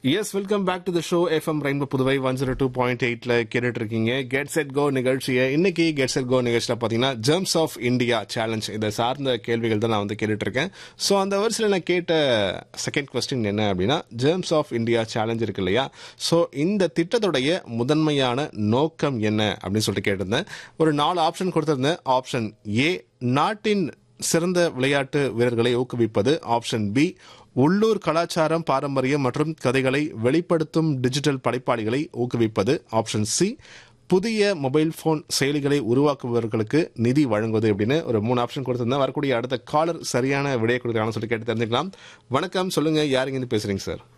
S welcome back to the show FM rainbow Puduvai one zero two point எயிட்ல கேட்டுட்டு இருக்கீங்க get set go நிகழ்ச்சியை இன்னைக்கு கெட் செட் கோ நிகழ்ச்சியில் பார்த்தீங்கன்னா ஜெர்ம்ஸ் ஆஃப் இந்தியா சேலஞ்ச் இதை சார்ந்த கேள்விகள் தான் நான் வந்து கேட்டுட்டு இருக்கேன் ஸோ அந்த வரிசையில் நான் கேட்ட செகண்ட் கொஸ்டின் என்ன அப்படின்னா ஜெர்ம்ஸ் ஆஃப் இந்தியா சேலஞ்ச் இருக்கு இல்லையா ஸோ இந்த திட்டத்துடைய முதன்மையான நோக்கம் என்ன அப்படின்னு சொல்லிட்டு கேட்டிருந்தேன் ஒரு நாலு ஆப்ஷன் கொடுத்திருந்தேன் ஆப்ஷன் ஏ நாட்டின் சிறந்த விளையாட்டு வீரர்களை ஊக்குவிப்பது ஆப்ஷன் பி உள்ளூர் கலாச்சாரம் பாரம்பரியம் மற்றும் கதைகளை வெளிப்படுத்தும் டிஜிட்டல் படைப்பாளிகளை ஊக்குவிப்பது ஆப்ஷன் சி புதிய மொபைல் போன் செயலிகளை உருவாக்குபவர்களுக்கு நிதி வழங்குவது அப்படின்னு ஒரு மூணு ஆப்ஷன் கொடுத்திருந்தேன் வரக்கூடிய அடுத்த காலர் சரியான விடையை கொடுக்குறாங்கன்னு சொல்லி கேட்டு தெரிஞ்சுக்கலாம் வணக்கம் சொல்லுங்க யாருங்க இருந்து பேசுறீங்க சார்